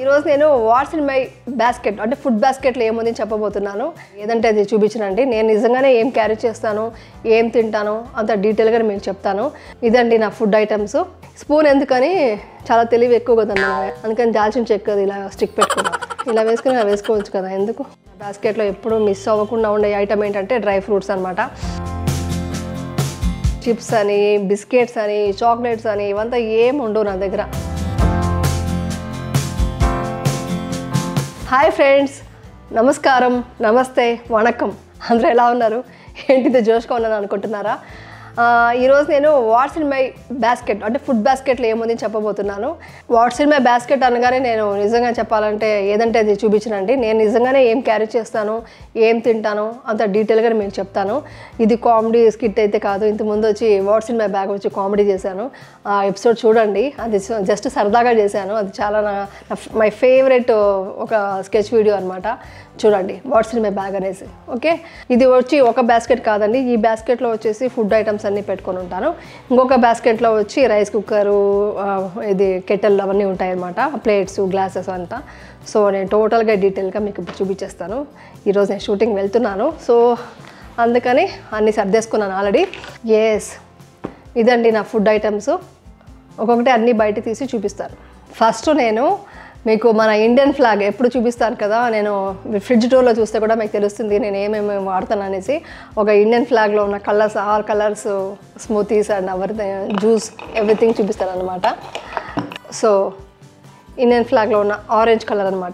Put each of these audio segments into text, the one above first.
ఈరోజు నేను what's in my basket అంటే ఫుడ్ బాస్కెట్లో ఏముంది చెప్పబోతున్నాను ఏదంటే అది చూపించనండి నేను నిజంగానే ఏం క్యారీ చేస్తాను ఏం తింటాను అంత డీటెయిల్గా మీకు చెప్తాను ఇదండి నా ఫుడ్ ఐటమ్స్ స్పూన్ ఎందుకని చాలా తెలివి ఎక్కువ కదండి నాది. అందుకని దాల్చిన చెక్క ఇలా స్టిక్ పెట్టుకున్నాను ఇలా వేసుకుని ఇలా వేసుకోవచ్చు కదా ఎందుకు బాస్కెట్లో ఎప్పుడు మిస్ అవ్వకుండా ఉండే ఐటమ్ ఏంటంటే డ్రై ఫ్రూట్స్ అనమాట చిప్స్ అని బిస్కెట్స్ అని చాక్లెట్స్ అని ఇవంతా ఏం ఉండవు నా దగ్గర హాయ్ ఫ్రెండ్స్ నమస్కారం నమస్తే వణకం అందరూ ఎలా ఉన్నారు ఏంటిది జోష్గా ఉన్నాను అనుకుంటున్నారా ఆ, ఈరోజు నేను వాట్స్ ఇన్ మై బాస్కెట్ అంటే ఫుడ్ బాస్కెట్లో ఏముంది చెప్పబోతున్నాను వాట్స్ ఇన్ మై బాస్కెట్ అనగానే నేను నిజంగా చెప్పాలంటే ఏదంటే అది చూపించనండి నేను నిజంగానే ఏం క్యారీ చేస్తాను ఏం తింటాను అంత డీటెయిల్గా మీకు చెప్తాను ఇది కామెడీ స్కిట్ అయితే కాదు ఇంతకుముందు వచ్చి వాట్స్ ఇన్ మై బ్యాగ్ వచ్చి కామెడీ చేశాను ఆ ఎపిసోడ్ చూడండి అది జస్ట్ సరదాగా చేశాను అది చాలా నా మై ఫేవరెట్ ఒక స్కెచ్ వీడియో అనమాట చూడండి వాట్స్ ఇన్ మై బ్యాగ్ అనేసి ఓకే ఇది వచ్చి ఒక బాస్కెట్ కాదండి ఈ బాస్కెట్లో వచ్చేసి ఫుడ్ ఐటమ్స్ అన్నీ పెట్టుకొని ఉంటాను ఇంకొక బాస్కెట్లో వచ్చి రైస్ కుక్కరు ఇది కెటల్ అవన్నీ ఉంటాయి అనమాట ప్లేట్స్ గ్లాసెస్ అంతా సో నేను టోటల్గా డీటెయిల్గా మీకు ఇప్పుడు చూపించేస్తాను ఈరోజు నేను షూటింగ్ వెళ్తున్నాను సో అందుకని అన్నీ సర్దేసుకున్నాను ఆల్రెడీ ఎస్ ఇదండి నా ఫుడ్ ఐటమ్స్ ఒక్కొక్కటి అన్నీ బయట తీసి చూపిస్తాను ఫస్ట్ నేను మీకు మన ఇండియన్ ఫ్లాగ్ ఎప్పుడు చూపిస్తాను కదా నేను ఫ్రిడ్జ్ డోర్లో చూస్తే కూడా మీకు తెలుస్తుంది నేను ఏమేమి వాడతాను అనేసి ఒక ఇండియన్ ఫ్లాగ్లో ఉన్న colours all colours smoothies and our juice everything చూపిస్తాను అనమాట సో ఇండియన్ ఫ్లాగ్లో ఉన్న ఆరెంజ్ కలర్ అనమాట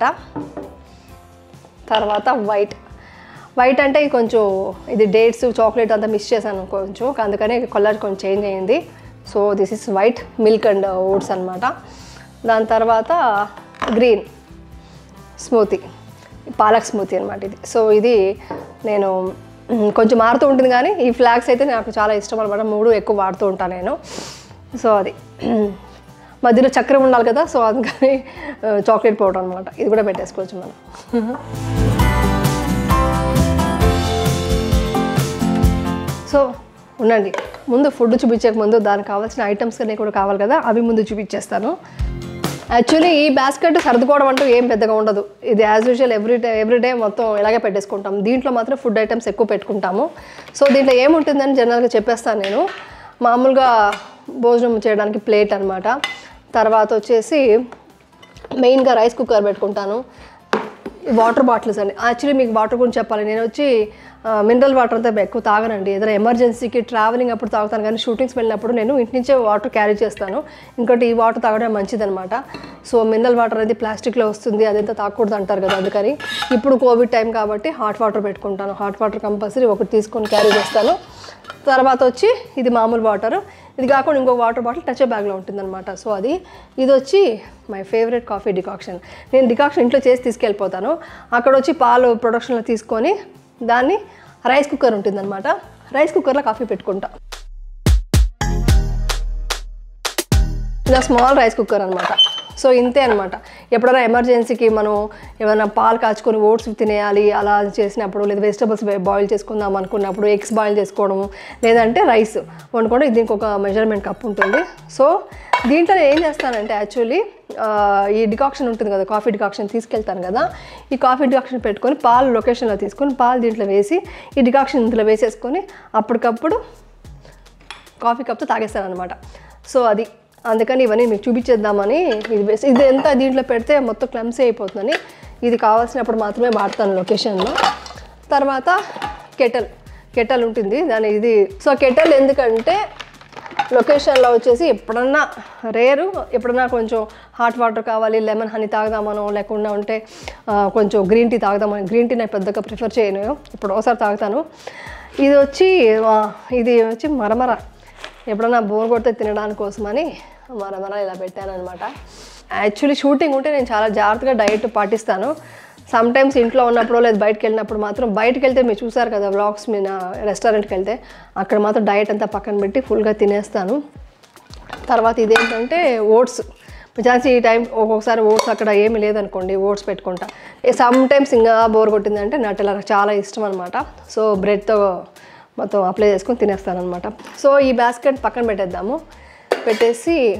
తర్వాత వైట్ వైట్ అంటే ఇది కొంచెం ఇది డేట్స్ చాక్లెట్ అంతా మిక్స్ చేశాను కొంచెం అందుకని కలర్ కొంచెం చేంజ్ అయ్యింది so this is white milk and oats అనమాట దాని తర్వాత గ్రీన్ స్మూతీ పాలక్ స్మూతీ అనమాట ఇది సో ఇది నేను మ్, కొంచెం మారుతూ ఉంటుంది కానీ ఈ ఫ్లాగ్స్ అయితే నాకు చాలా ఇష్టం అనమాట మూడు ఎక్కువ వాడుతూ ఉంటాను నేను సో అది మధ్యలో చక్కెర ఉండాలి కదా సో అందుకని చాక్లెట్ పౌడర్ అనమాట ఇది కూడా పెట్టేసుకోవచ్చు మనం సో ఉండండి ముందు ఫుడ్ చూపించక ముందు దానికి కావాల్సిన ఐటమ్స్ అన్నీ కూడా కావాలి కదా అవి ముందు చూపించేస్తాను యాక్చువల్లీ ఈ బాస్కెట్ సర్దుకోవడం అంటూ ఏం పెద్దగా ఉండదు ఇది as usual every day every day మొత్తం ఇలాగే పెట్టేసుకుంటాం దీంట్లో మాత్రం ఫుడ్ ఐటమ్స్ ఎక్కువ పెట్టుకుంటాము సో దీంట్లో ఏముంటుందని జనరల్గా చెప్పేస్తాను నేను మామూలుగా భోజనం చేయడానికి ప్లేట్ అనమాట తర్వాత వచ్చేసి మెయిన్గా రైస్ కుక్కర్ పెట్టుకుంటాను వాటర్ బాటిల్స్ అండి యాక్చువల్లీ మీకు వాటర్ గురించి చెప్పాలి నేను వచ్చి మినరల్ వాటర్ అంతా ఎక్కువ తాగనండి ఏదైనా ఎమర్జెన్సీకి ట్రావెలింగ్ అప్పుడు తాగుతాను కానీ షూటింగ్స్ వెళ్ళినప్పుడు నేను ఇంటి నుంచే వాటర్ క్యారీ చేస్తాను ఇంకోటి ఈ వాటర్ తాగడం మంచిదనమాట సో మినరల్ వాటర్ అనేది ప్లాస్టిక్లో వస్తుంది అదంతా తాగకూడదు అంటారు కదా అందుకని ఇప్పుడు కోవిడ్ టైం కాబట్టి హాట్ వాటర్ పెట్టుకుంటాను హాట్ వాటర్ కంపల్సరీ ఒకటి తీసుకొని క్యారీ చేస్తాను తర్వాత వచ్చి ఇది మామూలు వాటర్ ఇది కాకుండా ఇంకో వాటర్ బాటిల్ టచ్ బ్యాగ్లో ఉంటుందన్నమాట సో అది ఇది వచ్చి మై ఫేవరెట్ కాఫీ డికాక్షన్ నేను డికాక్షన్ ఇంట్లో చేసి తీసుకెళ్ళిపోతాను అక్కడ వచ్చి పాలు ప్రొడక్షన్లో తీసుకొని దాన్ని రైస్ కుక్కర్ ఉంటుందన్నమాట రైస్ కుక్కర్లో కాఫీ పెట్టుకుంటా ఇలా స్మాల్ రైస్ కుక్కర్ అనమాట సో ఇంతే అనమాట ఎప్పుడైనా ఎమర్జెన్సీకి మనం ఏమైనా పాలు కాచుకొని ఓట్స్ తినేయాలి అలా చేసినప్పుడు లేదా వెజిటబుల్స్ బాయిల్ చేసుకుందాం అనుకున్నప్పుడు ఎగ్స్ బాయిల్ చేసుకోవడము లేదంటే రైస్ వండుకోవడం దీనికి ఒక మెజర్మెంట్ కప్ ఉంటుంది సో దీంట్లో నేను ఏం చేస్తానంటే యాక్చువల్లీ ఈ డికాక్షన్ ఉంటుంది కదా కాఫీ డికాక్షన్ తీసుకెళ్తాను కదా ఈ కాఫీ డికాక్షన్ పెట్టుకొని పాలు లొకేషన్లో తీసుకొని పాలు దీంట్లో వేసి ఈ డికాక్షన్ ఇందులో వేసేసుకొని అప్పటికప్పుడు కాఫీ కప్తో తాగేస్తాను అనమాట సో అది అందుకని ఇవన్నీ మీకు చూపించేద్దామని ఇది బెస్ట్ ఇది ఎంత దీంట్లో పెడితే మొత్తం క్లమ్సీ అయిపోతుందని ఇది కావాల్సినప్పుడు మాత్రమే వాడతాను లొకేషన్లో తర్వాత కెటల్ కెటల్ ఉంటుంది దాని ఇది సో కెటల్ ఎందుకంటే లొకేషన్లో వచ్చేసి ఎప్పుడన్నా రేరు ఎప్పుడన్నా కొంచెం హాట్ వాటర్ కావాలి లెమన్ హనీ తాగుదామనో లేకుండా ఉంటే ఆ, కొంచెం గ్రీన్ టీ తాగుదామని గ్రీన్ టీ నేను పెద్దగా ప్రిఫర్ చేయను ఇప్పుడు ఒకసారి తాగుతాను ఇది వచ్చి ఆ, ఇది వచ్చి మరమర ఎప్పుడన్నా బోర్ కొడితే తినడానికి కోసమని మరమర ఇలా పెట్టాను అనమాట యాక్చువల్లీ షూటింగ్ ఉంటే నేను చాలా జాగ్రత్తగా డైట్ పాటిస్తాను సమ్ టైమ్స్ ఇంట్లో ఉన్నప్పుడు లేదా బయటకు వెళ్ళినప్పుడు మాత్రం బయటకు వెళ్తే మీరు చూసారు కదా వ్లాగ్స్ మీద రెస్టారెంట్కి వెళ్తే అక్కడ మాత్రం డైట్ అంతా పక్కన పెట్టి ఫుల్గా తినేస్తాను తర్వాత ఇదేంటంటే ఓట్స్ ఛాన్స్ ఈ టైం ఒక్కొక్కసారి ఓట్స్ అక్కడ ఏమీ లేదనుకోండి ఓట్స్ పెట్టుకుంటా సమ్ టైమ్స్ ఇంకా బోర్ కొట్టిందంటే నట్టెల నాకు చాలా ఇష్టం అనమాట సో బ్రెడ్తో మొత్తం అప్లై చేసుకొని తినేస్తాను అనమాట సో ఈ బాస్కెట్ పక్కన పెట్టేద్దాము పెట్టేసి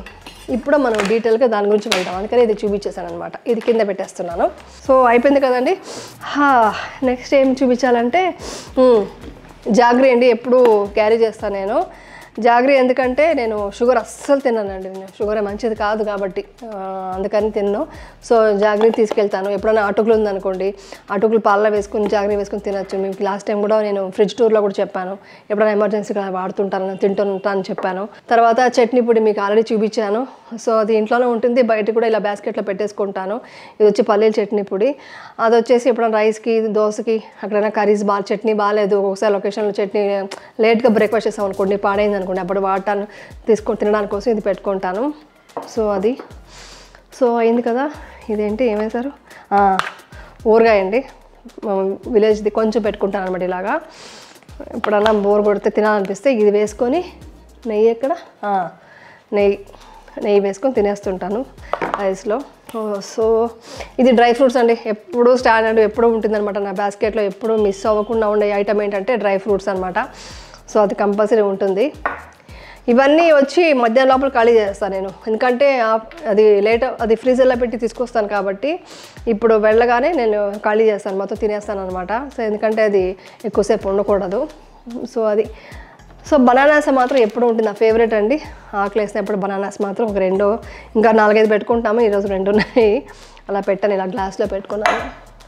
ఇప్పుడు మనం డీటెయిల్గా దాని గురించి వెళ్దాం అందుకని ఇది చూపించేసాను అనమాట ఇది కింద పెట్టేస్తున్నాను సో అయిపోయింది కదండి నెక్స్ట్ ఏం చూపించాలంటే మ్, జాగ్రీ అండి ఎప్పుడు క్యారీ చేస్తాను నేను జాగ్రీ ఎందుకంటే నేను షుగర్ అస్సలు తిన్నానండి నేను షుగర్ మంచిది కాదు కాబట్టి ఆ, అందుకని తిన్ను సో జాగ్రీ తీసుకెళ్తాను ఎప్పుడైనా అటుకులు ఉందనుకోండి అటుకులు పాలలో వేసుకుని జాగ్రీ వేసుకుని తినచ్చు మీకు లాస్ట్ టైం కూడా నేను ఫ్రిడ్జ్ టూర్లో కూడా చెప్పాను ఎప్పుడైనా ఎమర్జెన్సీగా వాడుతుంటాను తింటుంటాను చెప్పాను తర్వాత చట్నీ పొడి మీకు ఆల్రెడీ చూపించాను సో అది ఇంట్లోనే ఉంటుంది బయట కూడా ఇలా బాస్కెట్లో పెట్టేసుకుంటాను ఇది వచ్చి పల్లీల చట్నీ పొడి అది వచ్చేసి ఎప్పుడైనా రైస్కి దోశకి అక్కడైనా కర్రీస్ బాగా చట్నీ బాగాలేదు ఒకసారి లొకేషన్లో చట్నీ లేట్గా బ్రేక్ఫాస్ట్ చేసాం అనుకోండి పాడైంది అనుకోండి అప్పుడు వాటాను తీసుకొని తినడానికి కోసం ఇది పెట్టుకుంటాను సో అది సో అయింది కదా ఇదేంటి ఏమేశారు ఆ, ఊరగాయ అండి మా విలేజ్ది కొంచెం పెట్టుకుంటాను అనమాట ఇలాగా ఎప్పుడన్నా బోర్ కొడితే తినాలనిపిస్తే ఇది వేసుకొని నెయ్యి ఎక్కడ ఆ, నెయ్యి నెయ్యి వేసుకొని తినేస్తుంటాను రైస్లో ఓ, సో ఇది డ్రై ఫ్రూట్స్ అండి ఎప్పుడు స్టాండర్డ్ ఎప్పుడూ ఉంటుందన్నమాట నా బాస్కెట్లో ఎప్పుడు మిస్ అవ్వకుండా ఉండే ఐటమ్ ఏంటంటే డ్రై ఫ్రూట్స్ అనమాట సో అది కంపల్సరీ ఉంటుంది ఇవన్నీ వచ్చి మధ్యాహ్నం లోపల ఖాళీ చేస్తాను నేను ఎందుకంటే ఆ- అది లేట్ అది ఫ్రీజర్లో పెట్టి తీసుకొస్తాను కాబట్టి ఇప్పుడు వెళ్ళగానే నేను ఖాళీ చేస్తాను మొత్తం తినేస్తాను అనమాట సో ఎందుకంటే అది ఎక్కువసేపు ఉండకూడదు సో అది సో బనానాస్ మాత్రం ఎప్పుడు ఉంటుంది నా ఫేవరెట్ అండి ఆకలి వేసినప్పుడు బనానాస్ మాత్రం ఒక రెండు ఇంకా నాలుగైదు పెట్టుకుంటాము ఈరోజు రెండు ఉన్నాయి అలా పెట్టాను ఇలా గ్లాస్లో పెట్టుకున్నాను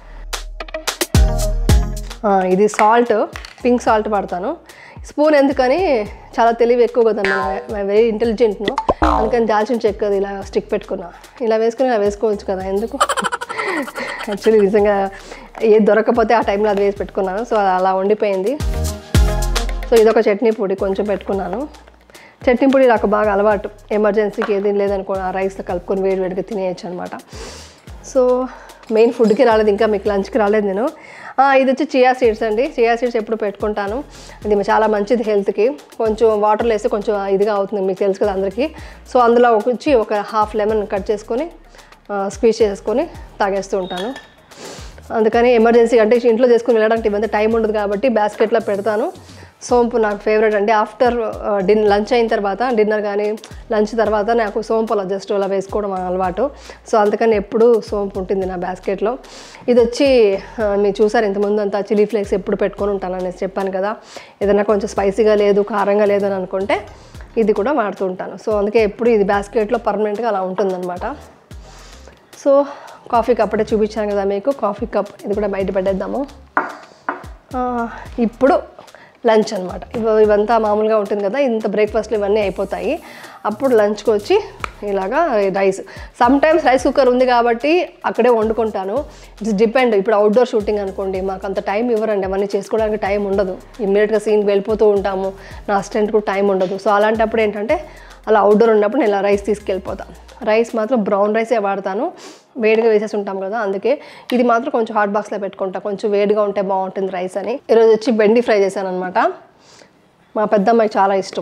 ఆ, ఇది సాల్ట్ పింక్ సాల్ట్ పడతాను స్పూన్ ఎందుకని చాలా తెలివి ఎక్కువ కదమ్మా వెరీ ఇంటెలిజెంట్ను అందుకని దాల్చిన చెక్క అది ఇలా స్టిక్ పెట్టుకున్నా ఇలా వేసుకుని ఇలా వేసుకోవచ్చు కదా ఎందుకు యాక్చువల్లీ నిజంగా ఏది దొరకకపోతే ఆ టైంలో అది వేసి పెట్టుకున్నాను సో అది అలా ఉండిపోయింది సో ఇదొక చట్నీ పొడి కొంచెం పెట్టుకున్నాను చట్నీ పొడి నాకు బాగా అలవాటు ఎమర్జెన్సీకి ఏది లేదనుకో ఆ రైస్లో కలుపుకొని వేడి వేడిగా తినేయచ్చు అనమాట సో మెయిన్ ఫుడ్కి రాలేదు ఇంకా మీకు లంచ్కి రాలేదు నేను ఆ, ఇది వచ్చి చియా సీడ్స్ అండి చియా సీడ్స్ ఎప్పుడు పెట్టుకుంటాను ఇది చాలా మంచిది హెల్త్కి కొంచెం వాటర్లో వేస్తే కొంచెం ఇదిగా అవుతుంది మీకు తెలుసు కదా అందరికీ సో అందులో ఒక వచ్చి ఒక హాఫ్ లెమన్ కట్ చేసుకొని స్క్వీజ్ చేసుకొని తాగేస్తూ ఉంటాను అందుకని ఎమర్జెన్సీ అంటే ఇంట్లో చేసుకుని వెళ్ళడానికి ఇవంతా టైం ఉండదు కాబట్టి బాస్కెట్లో పెడతాను సోంపు నాకు ఫేవరెట్ అండి ఆఫ్టర్ డిన్ లంచ్ అయిన తర్వాత డిన్నర్ కానీ లంచ్ తర్వాత నాకు సోంపు అలా జస్ట్ అలా వేసుకోవడం అలవాటు సో అందుకని ఎప్పుడు సోంపు ఉంటుంది నా బాస్కెట్లో ఇది వచ్చి ఆ, మీరు చూసారు ఇంతకుముందు అంతా చిల్లీ ఫ్లేక్స్ ఎప్పుడు పెట్టుకొని ఉంటాను అనేసి చెప్పాను కదా ఏదైనా కొంచెం స్పైసీగా లేదు కారంగా లేదు అని అనుకుంటే ఇది కూడా వాడుతూ ఉంటాను సో అందుకే ఎప్పుడు ఇది బాస్కెట్లో పర్మనెంట్గా అలా ఉంటుందన్నమాట సో కాఫీ కప్ అప్పుడే చూపించాను కదా మీకు కాఫీ కప్ ఇది కూడా బయట పెట్టేద్దాము ఆ, ఇప్పుడు లంచ్ అనమాట ఇవ ఇవంతా మామూలుగా ఉంటుంది కదా ఇంత బ్రేక్ఫాస్ట్లు ఇవన్నీ అయిపోతాయి అప్పుడు లంచ్కి వచ్చి ఇలాగా rice sometimes rice cooker ఉంది కాబట్టి అక్కడే వండుకుంటాను ఇట్స్ డిపెండ్ ఇప్పుడు అవుట్డోర్ షూటింగ్ అనుకోండి మాకు అంత టైం ఇవ్వరండి అవన్నీ చేసుకోవడానికి టైం ఉండదు ఇమ్మీడియట్గా సీన్కి వెళ్ళిపోతూ ఉంటాము నా అసిస్టెంట్ కూడా టైం ఉండదు సో అలాంటప్పుడు ఏంటంటే అలా అవుట్డోర్ ఉన్నప్పుడు నేను ఇలా రైస్ తీసుకెళ్ళిపోతాను రైస్ మాత్రం బ్రౌన్ రైసే వాడతాను వేడిగా వేసేసి ఉంటాం కదా అందుకే ఇది మాత్రం కొంచెం హాట్ బాక్స్లో పెట్టుకుంటా కొంచెం వేడిగా ఉంటే బాగుంటుంది రైస్ అని ఈరోజు వచ్చి బెండి ఫ్రై చేశాను అనమాట మా పెద్దమ్మాయికి చాలా ఇష్టం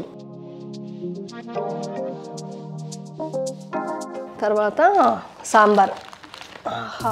తర్వాత సాంబార్ ఆహా.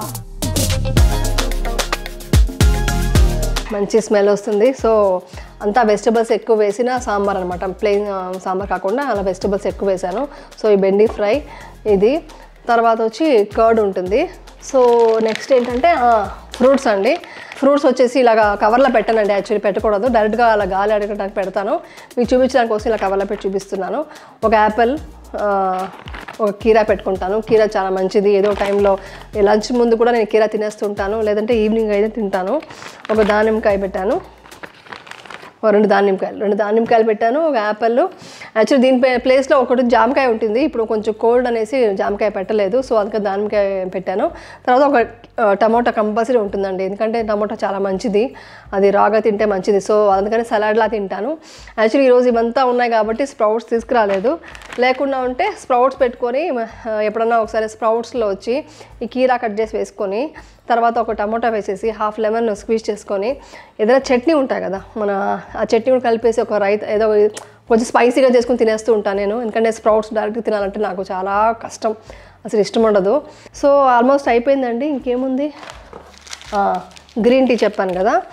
మంచి స్మెల్ వస్తుంది సో అంతా వెజిటబుల్స్ ఎక్కువ వేసిన సాంబార్ అనమాట ప్లెయిన్ సాంబార్ కాకుండా అలా వెజిటబుల్స్ ఎక్కువ వేసాను సో ఈ బెండి ఫ్రై ఇది తర్వాత వచ్చి కర్డ్ ఉంటుంది సో నెక్స్ట్ ఏంటంటే ఫ్రూట్స్ అండి ఫ్రూట్స్ వచ్చేసి ఇలాగా కవర్లో పెట్టానండి యాక్చువల్లీ పెట్టకూడదు డైరెక్ట్గా అలా గాలి అడగడానికి పెడతాను మీకు చూపించడానికి కోసం ఇలా కవర్లో పెట్టి చూపిస్తున్నాను ఒక యాపిల్ ఆ, ఒక కీరా పెట్టుకుంటాను కీరా చాలా మంచిది ఏదో టైంలో లంచ్ ముందు కూడా నేను కీరా తినేస్తుంటాను లేదంటే ఈవినింగ్ అయితే తింటాను ఒక దానిమ్మకాయ పెట్టాను ఓ రెండు దానిమ్మకాయలు రెండు దానిమ్మకాయలు పెట్టాను ఒక యాపిల్ యాక్చువల్లీ దీని ప్లే- ప్లేస్లో ఒకటి జామకాయ ఉంటుంది ఇప్పుడు కొంచెం కోల్డ్ అనేసి జామకాయ పెట్టలేదు సో అందుకని దానిమ్మకాయ పెట్టాను తర్వాత ఒక ఆ, టమోటా కంపల్సరీ ఉంటుందండి ఎందుకంటే టమోటా చాలా మంచిది అది రాగా తింటే మంచిది సో అందుకని సలాడ్లా తింటాను యాక్చువల్లీ ఈరోజు ఇవంతా ఉన్నాయి కాబట్టి స్ప్రౌట్స్ తీసుకురాలేదు లేకుండా ఉంటే స్ప్రౌట్స్ పెట్టుకొని ఆ, ఎప్పుడన్నా ఒకసారి స్ప్రౌట్స్లో వచ్చి ఈ కీరా కట్ చేసి వేసుకొని తర్వాత ఒక టమోటా వేసేసి హాఫ్ లెమన్ స్క్వీజ్ చేసుకొని ఏదైనా చట్నీ ఉంటాయి కదా మన ఆ చట్నీ కూడా కలిపేసి ఒక రైత ఏదో కొంచెం స్పైసీగా చేసుకుని తినేస్తూ ఉంటాను నేను ఎందుకంటే స్ప్రౌట్స్ డైరెక్ట్గా తినాలంటే నాకు చాలా కష్టం అసలు ఇష్టం ఉండదు సో ఆల్మోస్ట్ అయిపోయిందండి ఇంకేముంది గ్రీన్ టీ చెప్పాను కదా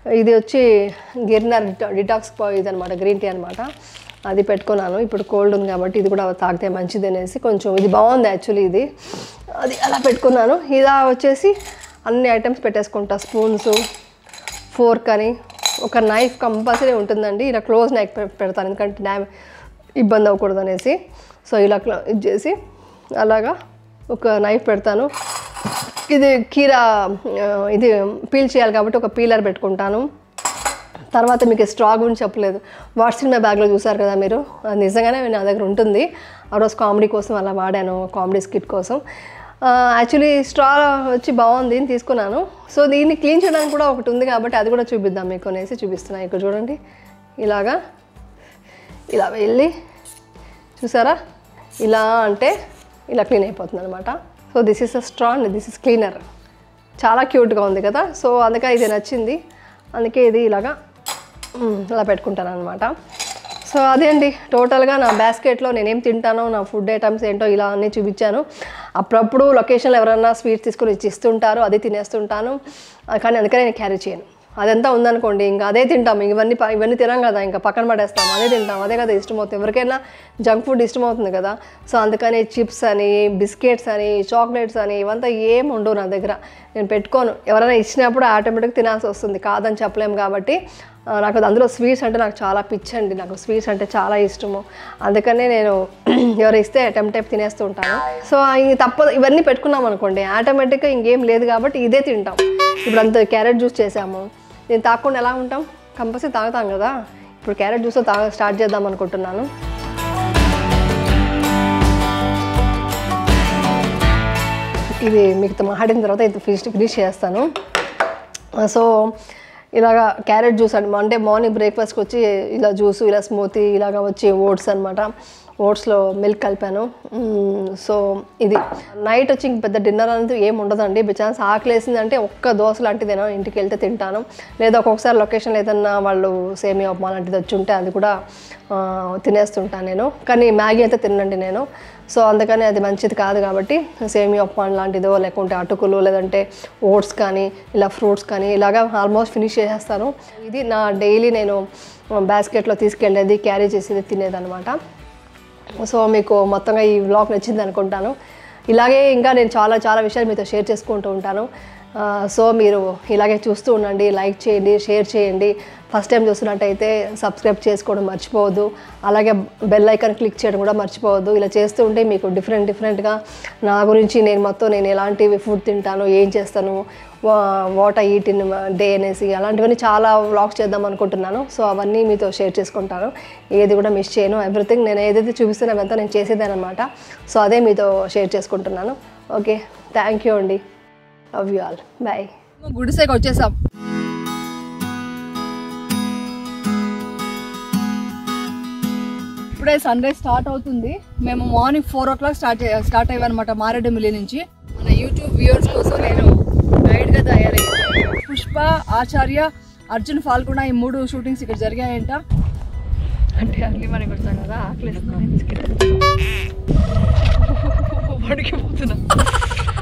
ఇది వచ్చి గిర్నర్ డిటాక్స్ ఇది అనమాట గ్రీన్ టీ అనమాట అది పెట్టుకున్నాను ఇప్పుడు కోల్డ్ ఉంది కాబట్టి ఇది కూడా తాగితే మంచిది అనేసి కొంచెం ఇది బాగుంది యాక్చువల్లీ ఇది అది అలా పెట్టుకున్నాను ఇలా వచ్చేసి అన్ని ఐటమ్స్ పెట్టేసుకుంటా స్పూన్స్ ఫోర్క్ అని ఒక నైఫ్ కంపల్సరీ ఉంటుందండి ఇలా క్లోజ్ నైఫ్ పెడతాను ఎందుకంటే డ్యామ్ ఇబ్బంది అవ్వకూడదు అనేసి సో ఇలా క్లో ఇది చేసి అలాగా ఒక నైఫ్ పెడతాను ఇది కీరా ఆ, ఇది పీల్ చేయాలి కాబట్టి ఒక పీలర్ పెట్టుకుంటాను తర్వాత మీకు స్ట్రా గురించి చెప్పలేదు వాట్సాప్ నా బ్యాగ్లో చూసారు కదా మీరు అది నిజంగానే నా దగ్గర ఉంటుంది ఆ రోజు కామెడీ కోసం అలా వాడాను కామెడీ స్కిట్ కోసం యాక్చువల్లీ స్ట్రా వచ్చి బాగుంది అని తీసుకున్నాను సో దీన్ని క్లీన్ చేయడానికి కూడా ఒకటి ఉంది కాబట్టి అది కూడా చూపిద్దాం మీకు అనేసి చూపిస్తున్నాను ఇక్కడ చూడండి ఇలాగా ఇలా వెళ్ళి చూసారా ఇలా అంటే ఇలా క్లీన్ అయిపోతుంది అనమాట so this is a straw and this is cleaner చాలా క్యూట్గా ఉంది కదా సో అందుకే ఇది నచ్చింది అందుకే ఇది ఇలాగా మ్, ఇలా పెట్టుకుంటాను అనమాట సో అదే అండి టోటల్గా నా బాస్కెట్లో నేనేం తింటానో నా ఫుడ్ ఐటమ్స్ ఏంటో ఇలా అన్నీ చూపించాను అప్పుడప్పుడు లొకేషన్లో ఎవరైనా స్వీట్స్ తీసుకొని ఇచ్చి ఇస్తుంటారు అది తినేస్తుంటాను ఆ, కానీ అందుకనే నేను క్యారీ చేయను అదంతా ఉందనుకోండి ఇంకా అదే తింటాం ఇవన్నీ ప- ఇవన్నీ తినాం కదా ఇంకా పక్కన పడేస్తాం అదే తింటాం అదే కదా ఇష్టమవుతుంది ఎవరికైనా జంక్ ఫుడ్ ఇష్టమవుతుంది కదా సో అందుకని చిప్స్ అని బిస్కెట్స్ అని చాక్లెట్స్ అని ఇవంతా ఏం ఉండవు నా దగ్గర నేను పెట్టుకోను ఎవరైనా ఇచ్చినప్పుడు ఆటోమేటిక్గా తినాల్సి వస్తుంది కాదని చెప్పలేము కాబట్టి ఆ, నాకు అది అందులో స్వీట్స్ అంటే నాకు చాలా పిచ్చండి నాకు స్వీట్స్ అంటే చాలా ఇష్టము అందుకనే నేను ఎవరు ఇస్తే అటెంప్ట్ టైప్ తినేస్తూ ఉంటాను సో ఇంక తప్పదు ఇవన్నీ పెట్టుకున్నాం అనుకోండి ఆటోమేటిక్గా ఇంకేం లేదు కాబట్టి ఇదే తింటాం ఇప్పుడు అంత క్యారెట్ జ్యూస్ చేసాము నేను తాగకుండా ఎలా ఉంటాం కంపల్సరీ తాగుతాం కదా ఇప్పుడు క్యారెట్ జ్యూస్ తాగ స్టార్ట్ చేద్దాం అనుకుంటున్నాను ఇది మీకు మాట్లాడిన తర్వాత ఇది ఫినిష్ ఫినిష్ చేస్తాను సో ఇలాగా క్యారెట్ జ్యూస్ అండి అంటే మార్నింగ్ బ్రేక్ఫాస్ట్కి వచ్చి ఇలా జ్యూస్ ఇలా స్మూతీ ఇలాగా వచ్చి ఓట్స్ అనమాట ఓట్స్లో మిల్క్ కలిపాను మ్మ్, సో ఇది నైట్ వచ్చి ఇంక పెద్ద డిన్నర్ అనేది ఏం ఉండదండి బిచాన్స్ ఆకలి వేసిందంటే ఒక్క దోశ లాంటిదేనా ఇంటికి వెళ్తే తింటాను లేదా ఒక్కొక్కసారి లొకేషన్లో ఏదన్నా వాళ్ళు సేమియా ఉప్మా లాంటిది వచ్చి ఉంటే అది కూడా ఆ, తినేస్తుంటాను నేను కానీ మ్యాగీ అయితే తినండి నేను సో అందుకని అది మంచిది కాదు కాబట్టి సేమియా ఉప్మా లాంటిదో లేకుంటే అటుకులు లేదంటే ఓట్స్ కానీ ఇలా ఫ్రూట్స్ కానీ ఇలాగా ఆల్మోస్ట్ ఫినిష్ చేసేస్తాను ఇది నా డైలీ నేను బాస్కెట్లో తీసుకెళ్ళేది క్యారీ చేసేది తినేదనమాట సో మీకు మొత్తంగా ఈ వ్లాగ్ నచ్చింది అనుకుంటాను ఇలాగే ఇంకా నేను చాలా చాలా విషయాలు మీతో షేర్ చేసుకుంటూ ఉంటాను ఆ, సో మీరు ఇలాగే చూస్తూ ఉండండి లైక్ చేయండి షేర్ చేయండి ఫస్ట్ టైం చూస్తున్నట్టయితే సబ్స్క్రైబ్ చేసుకోవడం మర్చిపోవద్దు అలాగే బెల్ ఐకాన్ క్లిక్ చేయడం కూడా మర్చిపోవద్దు ఇలా చేస్తూ ఉంటే మీకు డిఫరెంట్ డిఫరెంట్గా నా గురించి నేను మొత్తం నేను ఎలాంటి ఫుడ్ తింటాను ఏం చేస్తాను what I eat in day అనేసి అలాంటివన్నీ చాలా వ్లాగ్స్ చేద్దాం అనుకుంటున్నాను సో అవన్నీ మీతో షేర్ చేసుకుంటాను ఏది కూడా మిస్ చేయను ఎవ్రీథింగ్ నేను ఏదైతే చూపిస్తున్నా అవంతా నేను చేసేదానమాట సో అదే మీతో షేర్ చేసుకుంటున్నాను ఓకే థ్యాంక్ యూ అండి లవ్ యూ ఆల్ బాయ్ గుడిసేకి వచ్చేసాం ఇప్పుడే సన్ రైజ్ స్టార్ట్ అవుతుంది మేము morning four o'clock start start అయ్యామన్నమాట మారేడుమిల్లి నుంచి మన యూట్యూబ్ వ్యూవర్స్ కోసం నేను గైడ్గా తయారయ్యాను పుష్ప ఆచార్య అర్జున్ ఫాల్గుణ ఈ మూడు షూటింగ్స్ ఇక్కడ జరిగాయంట అంటే అన్ని మనకి వచ్చాం కదా ఆకలిస్తున్నాయి బిస్కెట్ పడికిపోతున్నా